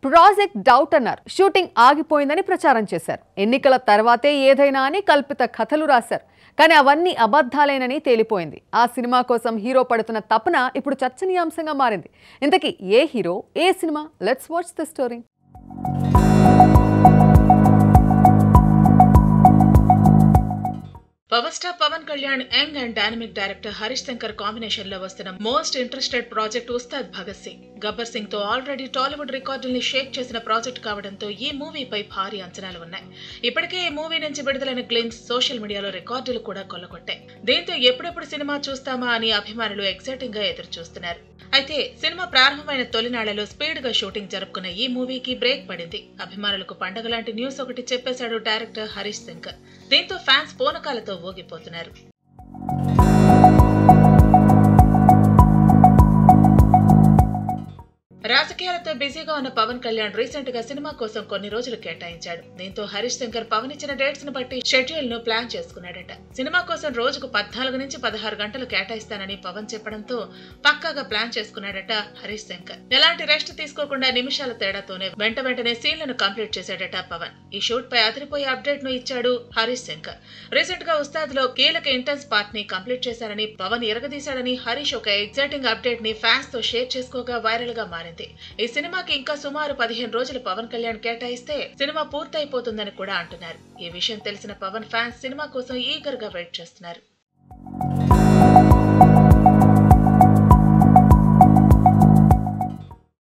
project doubt అన్నారు shooting ఆగిపోయిందని ప్రచారం చేశారు ఎన్నికల తర్వాతే ఏదైనా అని కల్పిత కథలు రాశారు కానీ అవన్నీ అబద్ధాలేనని తేలిపోయింది ఆ సినిమా కోసం హీరో పడుతున్న తపన ఇప్పుడు చర్చనీయాంశంగా మారింది ఇంతకీ ఏ హీరో ఏ cinema let's watch the story power star Pawan Kalyan young and dynamic director Harish Shankar combination లో వస్తున్న most interested project Ustaad Bhagat Singh Gabbar Singh తో ఆల్రెడీ టాలీవుడ్ రికార్డుల్ని షేక్ చేసిన ప్రాజెక్ట్ కావడంతో ఈ మూవీపై భారీ అంచనాలు ఉన్నాయి ఇప్పటికే ఈ మూవీ నుంచి విడుదలైన గ్లిమ్స్ సోషల్ మీడియాలో రికార్డులు కూడా కొల్లగొట్టాయి దీంతో ఎప్పుడెప్పుడు సినిమా చూస్తామా అని అభిమానులు ఎక్సైటింగ్ గా ఎదురు చూస్తున్నారు అయితే సినిమా ప్రారంభమైన తొలినాళ్లలో స్పీడ్ గా షూటింగ్ జరుపుకున్న ఈ మూవీకి బ్రేక్ పడింది అభిమానులకు పండగ లాంటి న్యూస్ ఒకటి చెప్పేశాడు డైరెక్టర్ హరీష్ శంకర్ దీంతో ఫ్యాన్స్ పూనకాలతో ఊగిపోతున్నారు రాజకీయాలతో బిజీగా ఉన్న పవన్ కళ్యాణ్ రీసెంట్ గా సినిమా కోసం కొన్ని రోజులు కేటాయించాడు దీంతో హరీష్ శంకర్ పవన్ ఇచ్చిన డేట్స్ ను బట్టి షెడ్యూల్ ను ప్లాన్ చేసుకున్నాడట సినిమా కోసం రోజుకు పద్నాలుగు నుంచి పదహారు గంటలు కేటాయిస్తానని పవన్ చెప్పడంతో పక్కాగా ప్లాన్ చేసుకున్నాడట హరీష్ శంకర్ ఎలాంటి రెస్ట్ తీసుకోకుండా నిమిషాల తేడాతోనే వెంట వెంటనే సీన్లను కంప్లీట్ చేశాడట పవన్ ఈ షూట్ పై అదిరిపోయే అప్డేట్ ను ఇచ్చాడు హరీష్ శంకర్ రీసెంట్ గా ఉస్తాద్ లో కీలక ఇంటెన్స్ పార్ట్ ని కంప్లీట్ చేశారని పవన్ ఎరగదీశాడని హరీష్ ఒక ఎగ్జైటింగ్ అప్డేట్ ని ఫ్యాన్స్ తో షేర్ చేసుకోగా వైరల్ గా మారింది ఈ సినిమాకి ఇంకా సుమారు పదిహేను రోజులు పవన్ కళ్యాణ్ కేటాయిస్తే సినిమా పూర్తయిపోతుందని కూడా అంటున్నారు ఈ విషయం తెలిసిన పవన్ ఫ్యాన్స్ సినిమా కోసం ఈగర్ గా వెయిట్ చేస్తున్నారు